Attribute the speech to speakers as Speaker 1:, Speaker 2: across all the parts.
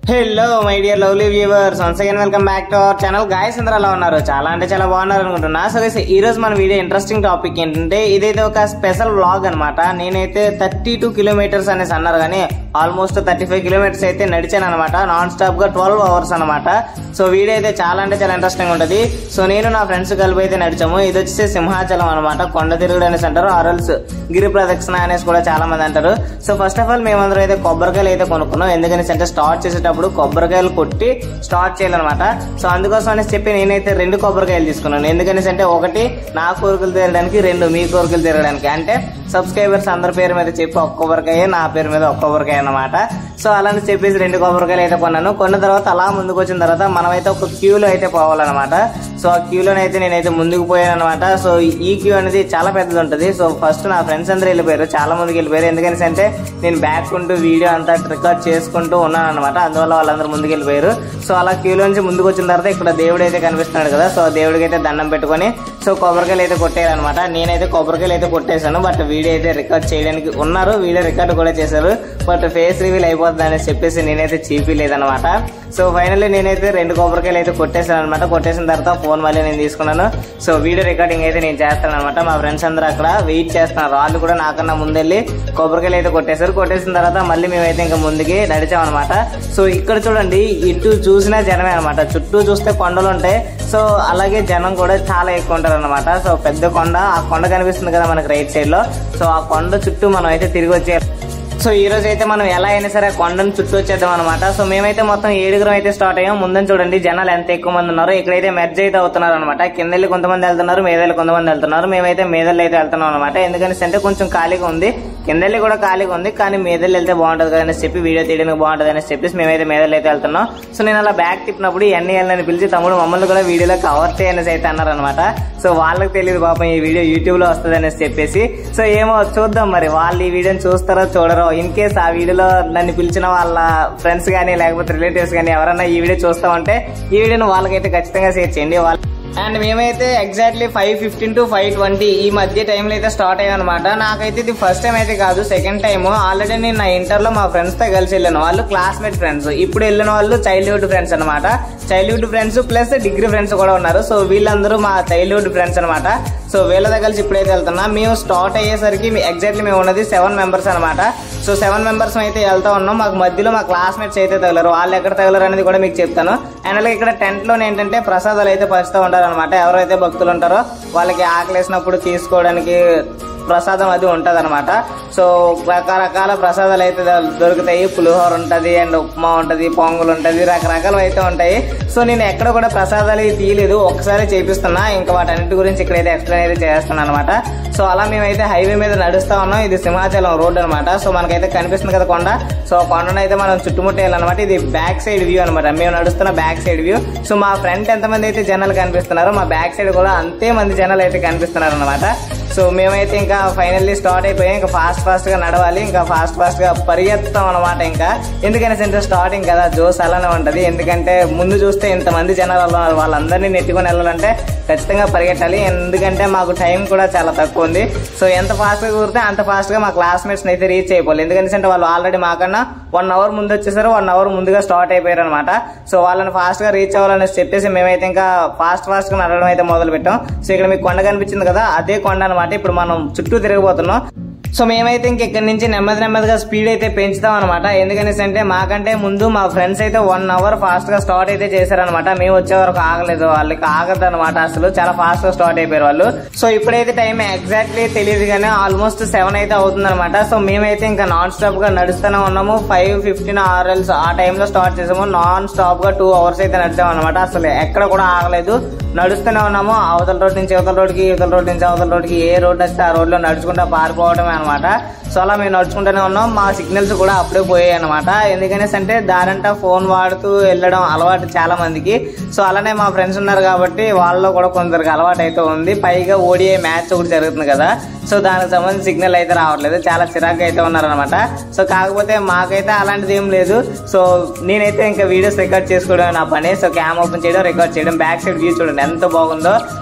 Speaker 1: hello my dear lovely viewers once again welcome back to our channel guys అందరూ ఎలా ఉన్నారు చాలా అంటే చాలా బాగున్నారు అనుకుంటున్నా సో guys, ఈ రోజు మన వీడియో ఇంట్రెస్టింగ్ టాపిక్ ఏంటంటే ఇదైతే ఒక స్పెషల్ వ్లాగ్ అన్నమాట నేనైతే థర్టీ టూ కిలోమీటర్స్ అనేసి అన్నారు కానీ ఆల్మోస్ట్ థర్టీ ఫైవ్ కిలోమీటర్స్ అయితే నడిచాను అనమాట నాన్ స్టాప్ గా ట్వెల్వ్ అవర్స్ అనమాట సో వీడియో అయితే చాలా అంటే చాలా ఇంట్రెస్టింగ్ ఉంటుంది సో నేను నా ఫ్రెండ్స్ కలిపి అయితే నడిచాము ఇది వచ్చేసి సింహాచలం అనమాట కొండ తిరుగుడు అనేసి అంటారు ఆరల్స్ గిరి ప్రదక్షిణ అనేసి కూడా చాలా మంది అంటారు సో ఫస్ట్ ఆఫ్ ఆల్ మేమందరం అయితే కొబ్బరికాయలు అయితే కొనుక్కున్నాం ఎందుకని అంటే స్టార్ట్ చేసేటప్పుడు కొబ్బరికాయలు కొట్టి స్టార్ట్ చేయాలన్నమాట సో అందుకోసం అనేసి చెప్పి నేనైతే రెండు కొబ్బరికాయలు తీసుకున్నాను ఎందుకని అంటే ఒకటి నా కోరికలు తీరడానికి రెండు మీ కోరికలు తీరడానికి అంటే సబ్స్క్రైబర్స్ అందరి పేరు మీద చెప్పి ఒక్క కొబ్బరికాయ నా పేరు మీద ఒక్క కొబ్బరికాయ అన్నమాట సో అలానే చెప్పేసి రెండు కొబ్బరికాయలు అయితే కొన్నాను కొన్న తర్వాత అలా ముందుకు వచ్చిన తర్వాత మనమైతే ఒక క్యూలో అయితే పోవాలన్నమాట సో ఆ క్యూలోనే అయితే నేనైతే ముందుకు పోయాను అనమాట సో ఈ క్యూ అనేది చాలా పెద్దది ఉంటుంది సో ఫస్ట్ నా ఫ్రెండ్స్ అందరూ వెళ్ళిపోయారు చాలా మందికి వెళ్ళిపోయారు ఎందుకని అంటే నేను బ్యాక్ ఉంటూ వీడియో అంతా రికార్డ్ చేసుకుంటూ ఉన్నాను అనమాట అందువల్ల వాళ్ళందరూ ముందుకు వెళ్ళిపోయారు సో అలా క్యూలో నుంచి ముందుకు వచ్చిన తర్వాత ఇక్కడ దేవుడు అయితే కనిపిస్తున్నాడు కదా సో దేవుడికి అయితే దండం పెట్టుకొని సో కొబ్బరికాయలు అయితే కొట్టేయాలన్నమాట నేనైతే కొబ్బరికాయలు అయితే కొట్టేశాను బట్ వీడియో అయితే రికార్డ్ చేయడానికి ఉన్నారు వీడియో రికార్డ్ కూడా చేశారు బట్ ఫేస్ రివీల్ అయిపోతుంది అని చెప్పేసి నేనైతే చూపిలేదన్నమాట సో ఫైనల్లీ నేనైతే రెండు కొబ్బరికాయలు అయితే కొట్టేశాను అనమాట కొట్టేసిన తర్వాత ఫోన్ మళ్ళీ నేను తీసుకున్నాను సో వీడియో రికార్డింగ్ అయితే నేను చేస్తాను అనమాట మా ఫ్రెండ్స్ అందరూ అక్కడ వెయిట్ చేస్తున్నారు వాళ్ళు కూడా నాకన్నా ముందెళ్ళి కొబ్బరికాయలు అయితే కొట్టేశారు కొట్టేసిన తర్వాత మళ్ళీ మేమైతే ఇంకా ముందుకి నడిచాం అనమాట సో ఇక్కడ చూడండి ఇటు చూసినా జనమే అనమాట చుట్టూ చూస్తే కొండలు ఉంటాయి సో అలాగే జనం కూడా చాలా ఎక్కువ ఉంటారు అనమాట సో పెద్ద కొండ ఆ కొండ కనిపిస్తుంది కదా మనకి రైట్ సైడ్ లో సో ఆ కొండ చుట్టూ మనం అయితే తిరిగి వచ్చే సో ఈ రోజు అయితే మనం ఎలా అయినా సరే ఆ కొండను చుట్టూ వచ్చేద్దాం అనమాట సో మేమైతే మొత్తం ఏడుగురం అయితే స్టార్ట్ అయ్యాం ముందని చూడండి జనాలు ఎంత ఎక్కువ మంది ఉన్నారు ఇక్కడైతే మెర్జ్ అయితే అవుతున్నారు అనమాట కిందెళ్ళి కొంతమంది వెళ్తున్నారు మీదెళ్ళి కొంతమంది వెళ్తున్నారు మేమైతే మీదెళ్ళి అయితే వెళ్తున్నాం అనమాట ఎందుకని అంటే కొంచెం ఖాళీగా ఉంది కిందెళ్ళి కూడా ఖాళీగా ఉంది కానీ మీదెళ్ళి వెళ్తే బాగుంటుంది కదా అనేసి చెప్పి వీడియో తీయడానికి బాగుంటుంది అనేసి చెప్పేసి మేమైతే మీదెళ్ళి అయితే వెళ్తున్నాం సో నేను అలా బ్యాగ్ తిప్పినప్పుడు ఎన్ని వెళ్ళని పిలిచి తమ్ముడు మమ్మల్ని కూడా వీడియోలో కవర్ చేయనేసి అయితే అన్నారు అనమాట సో వాళ్ళకి తెలియదు పాపం ఈ వీడియో యూట్యూబ్ లో వస్తుంది అనేసి చెప్పేసి సో ఏమో చూద్దాం మరి వాళ్ళు ఈ వీడియోని చూస్తారో చూడరో ఇన్ కేస్ ఆ వీడియోలో నన్ను పిలిచిన వాళ్ళ ఫ్రెండ్స్ కానీ లేకపోతే రిలేటివ్స్ కానీ ఎవరైనా ఈ వీడియో చూస్తామంటే ఈ వీడియోని వాళ్ళకైతే ఖచ్చితంగా షేర్ చేయండి వాళ్ళ అండ్ మేమైతే exactly five fifteen to five twenty ఈ మధ్య టైంలో అయితే స్టార్ట్ అయ్యాం అనమాట నాకైతే ఇది ఫస్ట్ టైం అయితే కాదు సెకండ్ టైం ఆల్రెడీ నేను నా ఇంటర్ లో మా ఫ్రెండ్స్ తో కలిసి వెళ్ళాను వాళ్ళు క్లాస్మేట్ ఫ్రెండ్స్ ఇప్పుడు వెళ్ళిన వాళ్ళు చైల్డ్హుడ్ ఫ్రెండ్స్ అనమాట childhood friends plus degree friends కూడా ఉన్నారు సో వీళ్ళందరూ మా చైల్డ్హుడ్ ఫ్రెండ్స్ అనమాట సో వీళ్ళ కలిసి ఇప్పుడైతే వెళ్తున్నా మేము స్టార్ట్ అయ్యేసరికి ఎగ్జాక్ట్లీ మేము ఉన్నది సెవెన్ మెంబర్స్ అనమాట సో సెవెన్ మెంబర్స్ అయితే వెళ్తా ఉన్నాం మాకు మధ్యలో మా క్లాస్మేట్స్ అయితే తగలరు వాళ్ళు ఎక్కడ తగలరు అనేది కూడా మీకు చెప్తాను అండ్ అలాగే ఇక్కడ టెంట్ లో ఏంటంటే ప్రసాదాలు అయితే పంచుతూ ఉంటారు అనమాట ఎవరైతే భక్తులు ఉంటారో వాళ్ళకి ఆకలేసినప్పుడు తీసుకోవడానికి ప్రసాదం అది ఉంటది అనమాట సో రకరకాల ప్రసాదాలు అయితే ద- దొరుకుతాయి పులిహోర ఉంటది అండ్ ఉప్మా ఉంటది పొంగులు ఉంటది రకరకాలు అయితే ఉంటాయి సో నేను ఎక్కడ కూడా ప్రసాదాలు ఇవి తీయలేదు ఒకసారి చేపిస్తున్నా ఇంకా వాటన్నిటి గురించి ఇక్కడైతే ఎక్స్ప్లెయిన్ అయితే చేస్తున్నాను అనమాట సో అలా మేమైతే హైవే మీద నడుస్తా ఉన్నాం ఇది సింహాచలం రోడ్ అనమాట సో మనకైతే కనిపిస్తుంది కదా కొండ సో ఆ కొండను అయితే మనం చుట్టుముట్టేయాలన్నమాట ఇది బ్యాక్ సైడ్ వ్యూ అనమాట మేము నడుస్తున్న బ్యాక్ సైడ్ వ్యూ సో మా ఫ్రంట్ ఎంతమంది అయితే జనాలు కనిపిస్తున్నారో మా బ్యాక్ సైడ్ కూడా అంతే మంది జనాలు అయితే కనిపిస్తున్నారు అనమాట సో మేమైతే ఇంకా ఫైనల్లీ స్టార్ట్ అయిపోయాం ఇంకా ఫాస్ట్ ఫాస్ట్ గా నడవాలి ఇంకా ఫాస్ట్ ఫాస్ట్ గా పరిగెత్తాం అనమాట ఇంకా ఎందుకని అంటే స్టార్టింగ్ కదా జోస్ అలానే ఉంటది ఎందుకంటే ముందు చూస్తే ఇంతమంది జనాలు ఉన్నారు వాళ్ళందరినీ నెట్టుకొని వెళ్ళాలంటే ఖచ్చితంగా పరిగెట్టాలి ఎందుకంటే మాకు టైం కూడా చాలా తక్కువ ఉంది సో ఎంత ఫాస్ట్ గా కూరితే అంత ఫాస్ట్ గా మా క్లాస్మేట్స్ అయితే రీచ్ అయిపోవాలి ఎందుకంటే అంటే వాళ్ళు ఆల్రెడీ మాకన్నా వన్ అవర్ ముందు వచ్చేసారు వన్ అవర్ ముందుగా స్టార్ట్ అయిపోయారు అనమాట సో వాళ్ళని ఫాస్ట్ గా రీచ్ అవ్వాలని చెప్పేసి మేమైతే ఇంకా ఫాస్ట్ ఫాస్ట్ గా నడవడం అయితే మొదలు పెట్టాం సో ఇక్కడ మీకు కొండ కనిపించింది కదా అదే కొండ అనమాట ఇప్పుడు మనం చుట్టూ తిరగబోతున్నాం సో మేమైతే ఇంక ఇక్కడి నుంచి నెమ్మది నెమ్మదిగా స్పీడ్ అయితే పెంచుతాం అనమాట ఎందుకనేసి అంటే మాకంటే ముందు మా ఫ్రెండ్స్ అయితే వన్ అవర్ ఫాస్ట్ గా స్టార్ట్ అయితే చేశారనమాట మేము వచ్చే వరకు ఆగలేదు వాళ్ళకి ఆగదు అనమాట అసలు చాలా ఫాస్ట్ గా స్టార్ట్ అయిపోయారు వాళ్ళు సో ఇప్పుడైతే టైం ఎగ్జాక్ట్లీ తెలియదు కానీ ఆల్మోస్ట్ సెవెన్ అయితే అవుతుంది అనమాట సో మేమైతే ఇంకా నాన్ స్టాప్ గా నడుస్తూనే ఉన్నాము ఫైవ్ ఫిఫ్టీన్ ఆర్ఎల్స్ ఆ టైంలో స్టార్ట్ చేసాము నాన్ స్టాప్ గా టూ అవర్స్ అయితే నడిచాం అనమాట అసలు ఎక్కడ కూడా ఆగలేదు నడుస్తూనే ఉన్నాము అవతల రోడ్ నుంచి అవతల రోడ్కి ఇవతల రోడ్ నుంచి అవతల రోడ్కి ఏ రోడ్ వస్తే ఆ రోడ్ లో నడుచుకుంటా పారిపోవడమే అనమాట సో అలా మేము నడుచుకుంటూనే ఉన్నాం మా సిగ్నల్స్ కూడా అప్పుడే పోయాయి అనమాట ఎందుకనేసి అంటే దారంటా ఫోన్ వాడుతూ వెళ్ళడం అలవాటు చాలా మందికి సో అలానే మా ఫ్రెండ్స్ ఉన్నారు కాబట్టి వాళ్ళలో కూడా కొందరికి అలవాటు అయితే ఉంది పైగా ఓడిఐ మ్యాచ్ ఒకటి జరుగుతుంది కదా సో దానికి సంబంధించి సిగ్నల్ అయితే రావట్లేదు చాలా చిరాకు అయితే ఉన్నారనమాట సో కాకపోతే మాకైతే అలాంటిది ఏం లేదు సో నేనైతే ఇంకా వీడియోస్ రికార్డ్ చేసుకోవడం నా పని సో క్యామ్ ఓపెన్ చేయడం రికార్డ్ చేయడం బ్యాక్ సైడ్ వ్యూ చూడండి ఎంత బాగుందో సో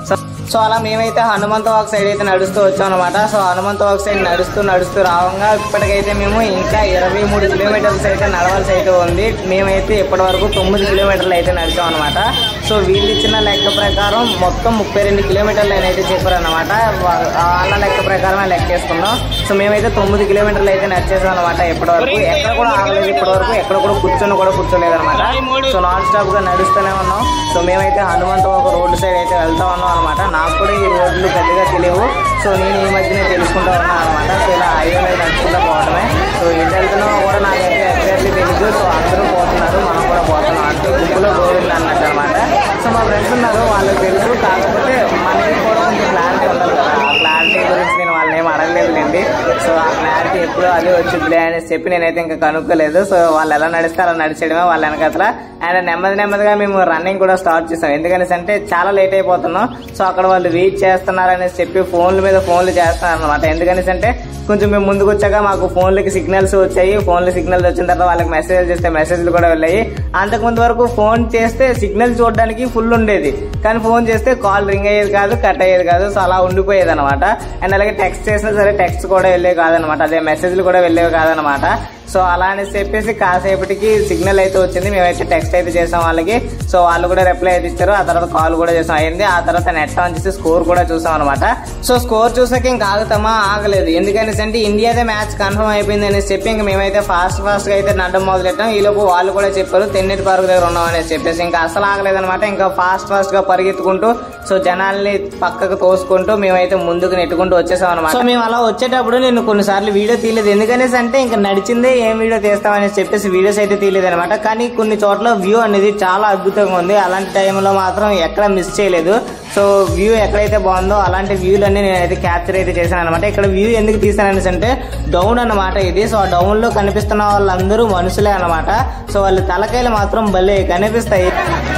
Speaker 1: సో అలా మేమైతే హనుమంత వాక్ సైడ్ అయితే నడుస్తూ వచ్చాం అనమాట సో హనుమంత వాక్ సైడ్ నడుస్తూ నడుస్తూ రావంగా ఇప్పటికైతే మేము ఇంకా ఇరవై మూడు కిలోమీటర్స్ అయితే నడవాల్సి అయితే ఉంది మేమైతే ఇప్పటి వరకు తొమ్మిది కిలోమీటర్లు అయితే నడిచాం అనమాట సో వీళ్ళు ఇచ్చిన లెక్క ప్రకారం మొత్తం ముప్పై రెండు కిలోమీటర్లు అని అయితే చెప్పారన్నమాట వా- వాళ్ళ లెక్క ప్రకారమే లెక్క వేసుకున్నాం సో మేమైతే తొమ్మిది కిలోమీటర్లు అయితే నడిచేసాం అనమాట ఇప్పటి వరకు ఎక్కడ కూడా ఆగలేదు ఇప్పటి వరకు ఎక్కడ కూడా కూర్చొని కూడా కూర్చోలేదు అనమాట సో నాన్ స్టాప్ గా నడుస్తూనే ఉన్నాం సో మేమైతే హనుమంత ఒక రోడ్డు సైడ్ అయితే వెళ్తా ఉన్నాం అనమాట నాకు కూడా ఈ రోడ్లు పెద్దగా తెలియవు సో నేను ఈ మధ్యనే తెలుసుకుంటా ఉన్నాను అనమాట సో ఇలా హైవే మీద నడుచుకుంటా పోవడమే సో ఎటు వెళ్తున్నామో కూడా నాకైతే ఎగ్జాక్ట్లీ తెలియదు సో అందరూ పోతున్నారు మనం కూడా పోతున్నాం అంటే గుంపులో గోవింద అన్నట్టు అనమాట సో మా ఫ్రెండ్స్ ఉన్నారు వాళ్ళకి తెలుసు కాకపోతే మనకి కూడా కొంచెం క్లారిటీ ఉండాలి కదా ఆ క్లారిటీ గురించి నేను వాళ్ళని ఏం అడగలేదులేండి సో ఆ క్లారిటీ ఎప్పుడు అదే వచ్చిందిలే అనేసి చెప్పి నేనైతే ఇంకా కనుక్కోలేదు సో వాళ్ళు ఎలా నడిస్తే అలా నడిచేయడమే వాళ్ళ వెనకతల అండ్ నెమ్మది నెమ్మదిగా మేము రన్నింగ్ కూడా స్టార్ట్ చేసాం ఎందుకనేసి అంటే చాలా లేట్ అయిపోతున్నాం సో అక్కడ వాళ్ళు వెయిట్ చేస్తున్నారు అనేసి చెప్పి ఫోన్ల మీద ఫోన్లు చేస్తున్నారు అనమాట ఎందుకనేసి అంటే కొంచెం మేము ముందుకు వచ్చాక మాకు ఫోన్లకి సిగ్నల్స్ వచ్చాయి ఫోన్లు సిగ్నల్స్ వచ్చిన తర్వాత వాళ్ళకి మెసేజ్ చేస్తే మెసేజ్లు కూడా వెళ్ళాయి అంతకు ముందు వరకు ఫోన్ చేస్తే సిగ్నల్ చూడడానికి ఫుల్ ఉండేది కానీ ఫోన్ చేస్తే కాల్ రింగ్ అయ్యేది కాదు కట్ అయ్యేది కాదు సో అలా ఉండిపోయేది అనమాట అండ్ అలాగే టెక్స్ట్ చేసినా సరే టెక్స్ట్ కూడా వెళ్ళేవి కాదనమాట అదే మెసేజ్లు కూడా వెళ్ళేవి కాదనమాట సో అలా అనేసి చెప్పేసి కాసేపటికి సిగ్నల్ అయితే వచ్చింది మేమైతే టెక్స్ట్ అయితే చేసాం వాళ్ళకి సో వాళ్ళు కూడా రిప్లై అయితే ఇచ్చారు ఆ తర్వాత కాల్ కూడా చేసాం అయింది ఆ తర్వాత నెట్ ఆన్ చేసి స్కోర్ కూడా చూసాం అనమాట సో స్కోర్ చూసాక ఇంకా ఆగుతామా ఆగలేదు ఎందుకనేసి అంటే ఇండియాదే మ్యాచ్ కన్ఫర్మ్ అయిపోయింది అనేసి చెప్పి ఇంకా మేమైతే ఫాస్ట్ ఫాస్ట్ గా అయితే నడ్డం మొదలెట్టాం ఈ లోపు వాళ్ళు కూడా చెప్పారు తెన్నిటి పార్క్ దగ్గర ఉన్నాం అనేసి చెప్పేసి ఇంకా అసలు ఆగలేదు అనమాట ఇంకా ఫాస్ట్ ఫాస్ట్ గా పరిగెత్తుకుంటూ సో జనాల్ని పక్కకు తోసుకుంటూ మేమైతే ముందుకు నెట్టుకుంటూ వచ్చేసాం అనమాట సో మేము అలా వచ్చేటప్పుడు నేను కొన్నిసార్లు వీడియో తీయలేదు ఎందుకనేసి అంటే ఇంకా నడిచిందే ఏం వీడియో తీస్తామని చెప్పేసి వీడియోస్ అయితే తీయలేదు అనమాట కానీ కొన్ని చోట్ల వ్యూ అనేది చాలా అద్భుతంగా ఉంది అలాంటి టైంలో మాత్రం ఎక్కడ మిస్ చేయలేదు సో వ్యూ ఎక్కడైతే బాగుందో అలాంటి వ్యూలన్నీ నేనైతే క్యాప్చర్ అయితే చేశాను అనమాట ఇక్కడ వ్యూ ఎందుకు తీసాననేసి అంటే డౌన్ అన్నమాట ఇది సో ఆ డౌన్ లో కనిపిస్తున్న వాళ్ళందరూ మనుషులే అన్నమాట సో వాళ్ళ తలకాయలు మాత్రం భలే కనిపిస్తాయి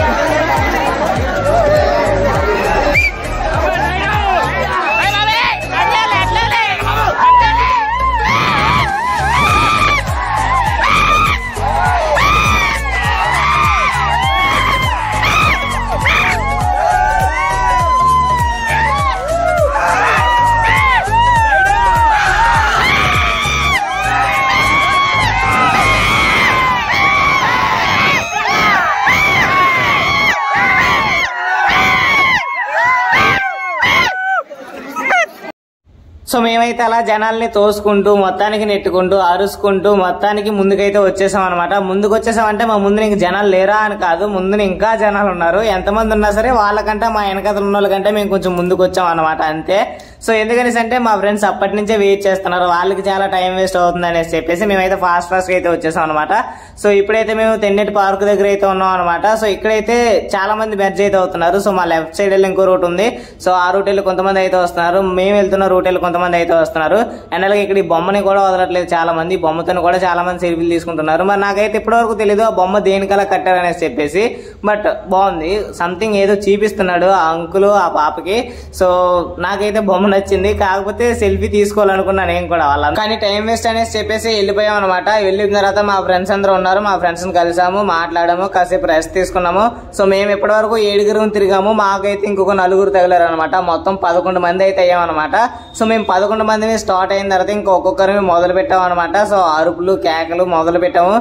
Speaker 1: సో మేమైతే అలా జనాల్ని తోసుకుంటూ మొత్తానికి నెట్టుకుంటూ అరుచుకుంటూ మొత్తానికి ముందుకైతే వచ్చేసాం అనమాట ముందుకు వచ్చేసామంటే మా ముందు ఇంక జనాలు లేరా అని కాదు ముందు ఇంకా జనాలు ఉన్నారు ఎంతమంది ఉన్నా సరే వాళ్ళకంటే మా వెనకతలు ఉన్న వాళ్ళకంటే మేము కొంచెం ముందుకు వచ్చాం అనమాట అంతే సో ఎందుకనేసి అంటే మా ఫ్రెండ్స్ అప్పటి నుంచే వెయిట్ చేస్తున్నారు వాళ్ళకి చాలా టైం వేస్ట్ అవుతుంది అనేసి చెప్పేసి మేమైతే ఫాస్ట్ ఫాస్ట్ గా అయితే వచ్చేసాం అనమాట సో ఇప్పుడైతే మేము తెన్నెటి పార్క్ దగ్గర అయితే ఉన్నాం అనమాట సో ఇక్కడైతే చాలా మంది మెర్జ్ అయితే అవుతున్నారు సో మా లెఫ్ట్ సైడ్ వెళ్ళి ఇంకో రూట్ ఉంది సో ఆ రూట్ వెళ్ళి కొంతమంది అయితే వస్తున్నారు మేము వెళ్తున్న రూట్ వెళ్ళి కొంతమంది అయితే వస్తున్నారు అండ్ అలాగే ఇక్కడ ఈ బొమ్మని కూడా వదలట్లేదు చాలా మంది ఈ బొమ్మతో కూడా చాలా మంది సెల్ఫీలు తీసుకుంటున్నారు మరి నాకైతే ఇప్పటివరకు తెలియదు ఆ బొమ్మ దేనికలా కట్టారనేసి చెప్పేసి బట్ బాగుంది సంథింగ్ ఏదో చూపిస్తున్నాడు ఆ అంకులు ఆ పాపకి సో నాకైతే బొమ్మ నచ్చింది కాకపోతే సెల్ఫీ తీసుకోవాలనుకున్నా నేను కూడా వాళ్ళ కానీ టైం వేస్ట్ అనేసి చెప్పేసి వెళ్ళిపోయాం అనమాట వెళ్ళిన తర్వాత మా ఫ్రెండ్స్ అందరూ ఉన్నారు మా ఫ్రెండ్స్ కలిసాము మాట్లాడాము కాసేపు రెస్ట్ తీసుకున్నాము సో మేము ఇప్పటి వరకు ఏడుగురు తిరిగాము మాకైతే ఇంకొక నలుగురు తగిలారు అనమాట మొత్తం పదకొండు మంది అయితే అయ్యామన్నమాట సో మేము పదకొండు మంది స్టార్ట్ అయిన తర్వాత ఇంకా ఒక్కొక్కరిని మొదలు పెట్టాం అనమాట సో అరుపులు కేకలు మొదలు పెట్టాము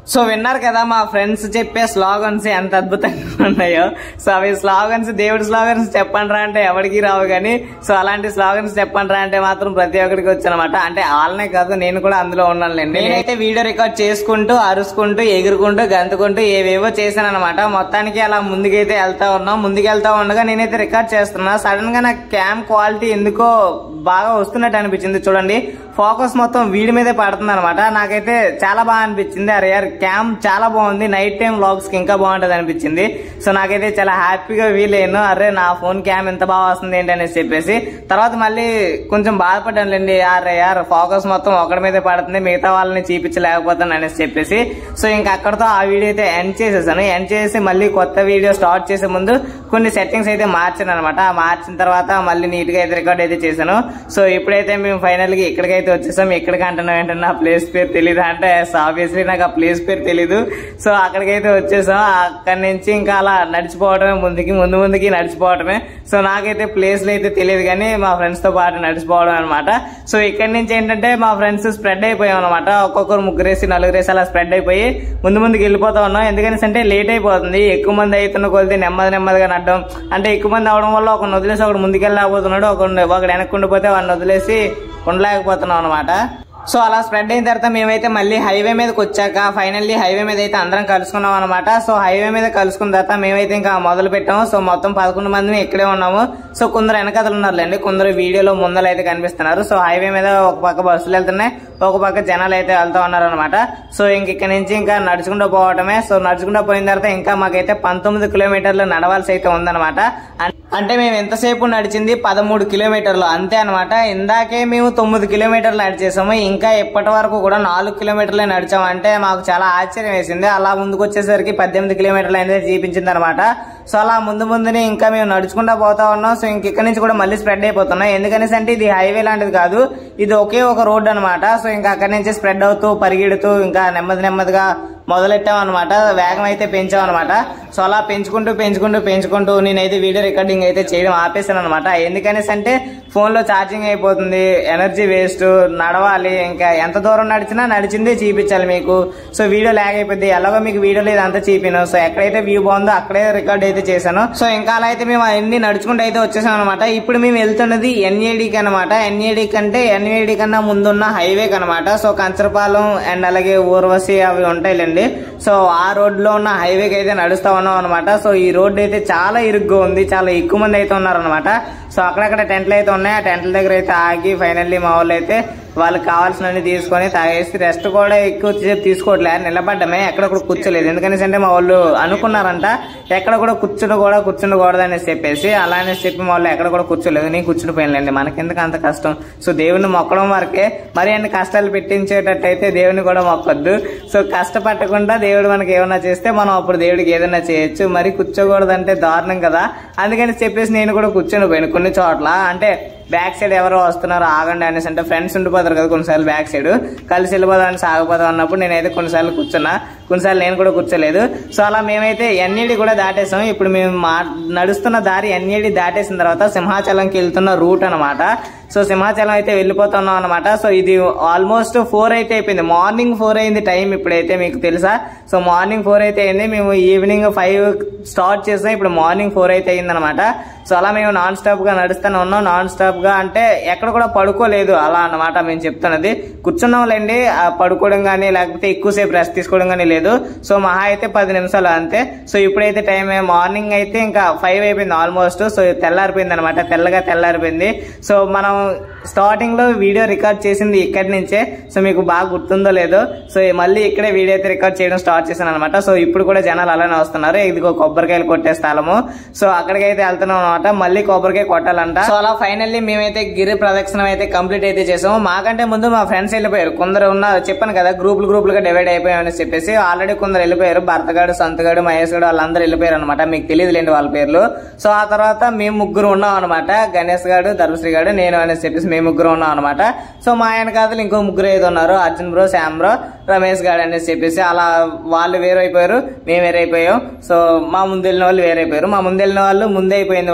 Speaker 1: సో విన్నారు కదా మా ఫ్రెండ్స్ చెప్పే స్లోగన్స్ ఎంత అద్భుతంగా ఉన్నాయో సో అవి స్లోగన్స్ దేవుడి స్లోగన్స్ చెప్పండి రా అంటే ఎవరికి రావు కానీ సో అలాంటి స్లోగన్స్ చెప్పండి రా అంటే మాత్రం ప్రతి ఒక్కరికి వచ్చనమాట అంటే వాళ్ళనే కాదు నేను కూడా అందులో ఉన్నానులేండి నేనైతే వీడియో రికార్డ్ చేసుకుంటూ అరుచుకుంటూ ఎగురుకుంటూ గంతుకుంటూ ఏవేవో చేశాను అనమాట మొత్తానికి అలా ముందుకైతే వెళ్తా ఉన్నాం ముందుకు వెళ్తా ఉండగా నేనైతే రికార్డ్ చేస్తున్నా సడన్ గా నాకు క్యామ్ క్వాలిటీ ఎందుకో బాగా వస్తున్నట్టు అనిపించింది చూడండి ఫోకస్ మొత్తం వీడి మీదే పడుతుంది అనమాట నాకైతే చాలా బాగా అనిపించింది అరే యార్ క్యామ్ చాలా బాగుంది నైట్ టైం వ్లాగ్స్ కి ఇంకా బాగుంటది అనిపించింది సో నాకైతే చాలా హ్యాపీగా ఫీల్ అయ్యాను అరే నా ఫోన్ క్యామ్ ఎంత బాగా వస్తుంది ఏంటి అనేసి చెప్పేసి తర్వాత మళ్ళీ కొంచెం బాధపడ్డానులేండి అరే యార్ ఫోకస్ మొత్తం ఒకటి మీదే పడుతుంది మిగతా వాళ్ళని చూపించలేకపోతాను అనేసి చెప్పేసి సో ఇంకా అక్కడతో ఆ వీడియో అయితే ఎండ్ చేసేసాను ఎండ్ చేసి మళ్ళీ కొత్త వీడియో స్టార్ట్ చేసే ముందు కొన్ని సెట్టింగ్స్ అయితే మార్చాను అనమాట మార్చిన తర్వాత మళ్ళీ నీట్ గా అయితే రికార్డ్ అయితే చేశాను సో ఇప్పుడైతే మేము ఫైనల్ గా ఇక్కడికైతే వచ్చేసాం ఎక్కడికి అంటున్నాం ఏంటంటే నా ప్లేస్ పేరు తెలియదు అంటే ఆబ్వియస్లీ నాకు ఆ ప్లేస్ పేరు తెలీదు సో అక్కడికైతే వచ్చేసాం అక్కడి నుంచి ఇంకా అలా నడిచిపోవడమే ముందుకి ముందు ముందుకి నడిచిపోవడమే సో నాకైతే ప్లేస్లు అయితే తెలియదు కానీ మా ఫ్రెండ్స్ తో పాటు నడిచిపోవడం అనమాట సో ఇక్కడి నుంచి ఏంటంటే మా ఫ్రెండ్స్ స్ప్రెడ్ అయిపోయాం అనమాట ఒక్కొక్కరు ముగ్గురేసి నలుగురేసి అలా స్ప్రెడ్ అయిపోయి ముందు ముందుకు వెళ్ళిపోతా ఉన్నాం ఎందుకని అంటే లేట్ అయిపోతుంది ఎక్కువ మంది అవుతున్న కొలితే నెమ్మది నెమ్మదిగా నడ్డం అంటే ఎక్కువ మంది అవడం వల్ల ఒక వదిలేసి ఒకడు ముందుకెళ్ళకపోతున్నాడు ఒక ఒకడు వెనక్కి ఉండిపోతే వాడిని వదిలేసి ఉండలేకపోతున్నాం అనమాట సో అలా స్ప్రెడ్ అయిన తర్వాత మేమైతే మళ్ళీ హైవే మీదకి వచ్చాక ఫైనల్లీ హైవే మీద అయితే అందరం కలుసుకున్నాం అనమాట సో హైవే మీద కలుసుకున్న తర్వాత మేమైతే ఇంకా మొదలు పెట్టాము సో మొత్తం పదకొండు మంది ఇక్కడే ఉన్నాము సో కొందరు వెనకథలు ఉన్నారులేండి కొందరు వీడియోలో ముందలు అయితే కనిపిస్తున్నారు సో హైవే మీద ఒక పక్క బస్సులు వెళ్తున్నాయి ఒక పక్క జనాలు అయితే వెళ్తా ఉన్నారు అనమాట సో ఇంక ఇక్కడ నుంచి ఇంకా నడుచుకుంటూ పోవటమే సో నడుచుకుంటూ పోయిన తర్వాత ఇంకా మాకైతే పంతొమ్మిది కిలోమీటర్లు నడవాల్సి అయితే ఉందన్నమాట అన్- అంటే మేము ఎంతసేపు నడిచింది పదమూడు కిలోమీటర్లు అంతే అనమాట ఇందాకే మేము తొమ్మిది కిలోమీటర్లు నడిచేసాము ఇంకా ఇప్పటి వరకు కూడా నాలుగు కిలోమీటర్లే నడిచాము అంటే మాకు చాలా ఆశ్చర్యం వేసింది అలా ముందుకు వచ్చేసరికి పద్దెనిమిది కిలోమీటర్లు అనేది చూపించింది అనమాట సో అలా ముందు ముందునే ఇంకా మేము నడుచుకుంటా పోతా ఉన్నాం సో ఇంక ఇక్కడ నుంచి కూడా మళ్ళీ స్ప్రెడ్ అయిపోతున్నాం ఎందుకనేసి అంటే ఇది హైవే లాంటిది కాదు ఇది ఒకే ఒక రోడ్ అనమాట సో ఇంకా అక్కడి నుంచి స్ప్రెడ్ అవుతూ పరిగెడుతూ ఇంకా నెమ్మది నెమ్మదిగా మొదలెట్టాం అనమాట వేగం అయితే పెంచాం అనమాట సో అలా పెంచుకుంటూ పెంచుకుంటూ పెంచుకుంటూ నేనైతే వీడియో రికార్డింగ్ అయితే చేయడం ఆపేసాను అనమాట ఎందుకనేసి అంటే ఫోన్ లో ఛార్జింగ్ అయిపోతుంది ఎనర్జీ వేస్ట్ నడవాలి ఇంకా ఎంత దూరం నడిచినా నడిచిందే చూపించాలి మీకు సో వీడియో లాగ్ అయిపోద్ది ఎలాగో మీకు వీడియోలో ఇదంతా చూపిను సో ఎక్కడైతే వ్యూ బాగుందో అక్కడే రికార్డ్ అయితే చేశాను సో ఇంకా అలా అయితే మేము అన్ని నడుచుకుంటూ అయితే వచ్చేసాం అనమాట ఇప్పుడు మేము వెళ్తున్నది ఎన్ఏడికి అనమాట ఎన్ఏడి కంటే ఎన్ఏడి కన్నా ముందున్న హైవేకి అనమాట సో కంచరపాలెం అండ్ అలాగే ఊర్వశి అవి ఉంటాయిలేండి సో ఆ రోడ్ లో ఉన్న హైవేకి అయితే నడుస్తా ఉన్నాం అనమాట సో ఈ రోడ్ అయితే చాలా ఇరుగ్గా ఉంది చాలా ఎక్కువ మంది అయితే ఉన్నారనమాట సో అక్కడక్కడ టెంట్లు అయితే ఉన్నాయి ఆ టెంట్ల దగ్గర అయితే ఆగి ఫైనల్లీ మా వాళ్ళు అయితే వాళ్ళకి కావాల్సినవి తీసుకొని తాగేసి రెస్ట్ కూడా ఎక్కువ సేపు తీసుకోవట్లే నిలబడ్డమే ఎక్కడ కూడా కూర్చోలేదు ఎందుకని అంటే మా వాళ్ళు అనుకున్నారంట ఎక్కడ కూడా కూర్చుని కూడా కూర్చుండకూడదు అనేసి చెప్పేసి అలా అనేసి చెప్పి మా వాళ్ళు ఎక్కడ కూడా కూర్చోలేదు నేను కూర్చుని పోయినలేండి మనకెందుకు అంత కష్టం సో దేవుని మొక్కడం వరకే మరి అన్ని కష్టాలు పెట్టించేటట్టయితే దేవుని కూడా మొక్కొద్దు సో కష్టపడకుండా దేవుడు మనకి ఏమైనా చేస్తే మనం అప్పుడు దేవుడికి ఏదైనా చేయొచ్చు మరి కూర్చోకూడదంటే దారుణం కదా అందుకని చెప్పేసి నేను కూడా కూర్చొని పోయాను కొన్ని చోట్ల అంటే బ్యాక్ సైడ్ ఎవరో వస్తున్నారు ఆగండి అనేసి అంటే ఫ్రెండ్స్ ఉండిపోతారు కదా కొన్నిసార్లు బ్యాక్ సైడ్ కలిసి వెళ్ళిపోదాం అని సాగిపోదాం అన్నప్పుడు నేనైతే కొన్నిసార్లు కూర్చున్నా కొన్నిసార్లు నేను కూడా కూర్చోలేదు సో అలా మేమైతే ఎన్ఈడి కూడా దాటేసాం ఇప్పుడు మేము మా నడుస్తున్న దారి ఎన్ఈడి దాటేసిన తర్వాత సింహాచలంకి వెళ్తున్న రూట్ అన్నమాట సో సింహాచలం అయితే వెళ్ళిపోతున్నాం అనమాట సో ఇది ఆల్మోస్ట్ ఫోర్ అయితే అయిపోయింది మార్నింగ్ ఫోర్ అయింది టైం ఇప్పుడైతే మీకు తెలుసా సో మార్నింగ్ ఫోర్ అయితే అయింది మేము ఈవినింగ్ ఫైవ్ స్టార్ట్ చేసాం ఇప్పుడు మార్నింగ్ ఫోర్ అయితే అయింది అనమాట సో అలా మేము నాన్ స్టాప్ గా నడుస్తూనే ఉన్నాం నాన్ స్టాప్ గా అంటే ఎక్కడ కూడా పడుకోలేదు అలా అన్నమాట మేము చెప్తున్నది కూర్చున్నాంలేండి ఆ పడుకోవడం కానీ లేకపోతే ఎక్కువసేపు రెస్ట్ తీసుకోవడం కానీ లేదు సో మహా అయితే పది నిమిషాలు అంతే సో ఇప్పుడైతే టైం మార్నింగ్ అయితే ఇంకా ఫైవ్ అయిపోయింది ఆల్మోస్ట్ సో తెల్లారిపోయింది అనమాట తెల్లగా తెల్లారిపోయింది సో మనం స్టార్టింగ్ లో వీడియో రికార్డ్ చేసింది ఇక్కడి నుంచే సో మీకు బాగా గుర్తుందో లేదో సో మళ్ళీ ఇక్కడే వీడియో అయితే రికార్డ్ చేయడం స్టార్ట్ చేశాను అనమాట సో ఇప్పుడు కూడా జనాలు అలానే వస్తున్నారు ఇదిగో కొబ్బరికాయలు కొట్టే స్థలము సో అక్కడికైతే వెళ్తున్నాం అనమాట మళ్ళీ కొబ్బరికాయ కొట్టాలంట సో అలా ఫైనల్లీ మేమైతే గిరి ప్రదక్షిణం అయితే కంప్లీట్ అయితే చేసాము మాకంటే ముందు మా ఫ్రెండ్స్ వెళ్ళిపోయారు కొందరు ఉన్నారు చెప్పాను కదా గ్రూపులు గ్రూపులుగా డివైడ్ అయిపోయామని చెప్పేసి ఆల్రెడీ కొందరు వెళ్ళిపోయారు భర్తగాడు సంతగాడు మహేష్ గాడు వాళ్ళందరూ వెళ్ళిపోయారు అనమాట మీకు తెలియదులేండి వాళ్ళ పేర్లు సో ఆ తర్వాత మేము ముగ్గురు ఉన్నాం అనమాట గణేష్ గాడు ధర్మశ్రీ గాడు నేను అనేసి చెప్పేసి మేము ముగ్గురు ఉన్నాం అనమాట సో మా ఆయన కాదు ఇంకో ముగ్గురు ఐదు ఉన్నారు అర్జున్ బ్రో శ్యామ్ బ్రో రమేష్ గాడు అనేసి చెప్పేసి అలా వాళ్ళు వేరైపోయారు మేము వేరైపోయాం సో మా ముందు వెళ్ళిన వాళ్ళు వేరైపోయారు మా ముందు వెళ్ళిన వాళ్ళు ముందే అయిపోయింది వాళ్ళ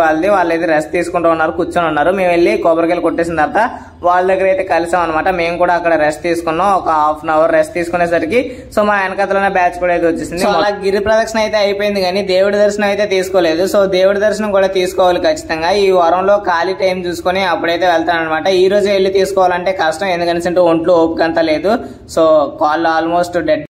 Speaker 1: వాళ్ళది వాళ్ళు అయితే రెస్ట్ తీసుకుంటూ ఉన్నారు కూర్చొని ఉన్నారు మేము వెళ్ళి కొబ్బరికాయలు కొట్టేసిన తర్వాత వాళ్ళ దగ్గర అయితే కలిసాం అనమాట మేము కూడా అక్కడ రెస్ట్ తీసుకున్నాం ఒక హాఫ్ అన్ అవర్ రెస్ట్ తీసుకునేసరికి సో మా వెనకతలోనే బ్యాచ్ కూడా అయితే వచ్చేసింది సో అలా గిరి ప్రదక్షిణ అయితే అయిపోయింది కానీ దేవుడి దర్శనం అయితే తీసుకోలేదు సో దేవుడి దర్శనం కూడా తీసుకోవాలి ఖచ్చితంగా ఈ వారంలో ఖాళీ టైం చూసుకొని అప్పుడైతే వెళ్తాను అనమాట ఈ రోజు వెళ్ళి తీసుకోవాలంటే కష్టం ఎందుకంటే ఒంట్లో ఓపిక అంతా లేదు సో కాళ్ళు ఆల్మోస్ట్ డెడ్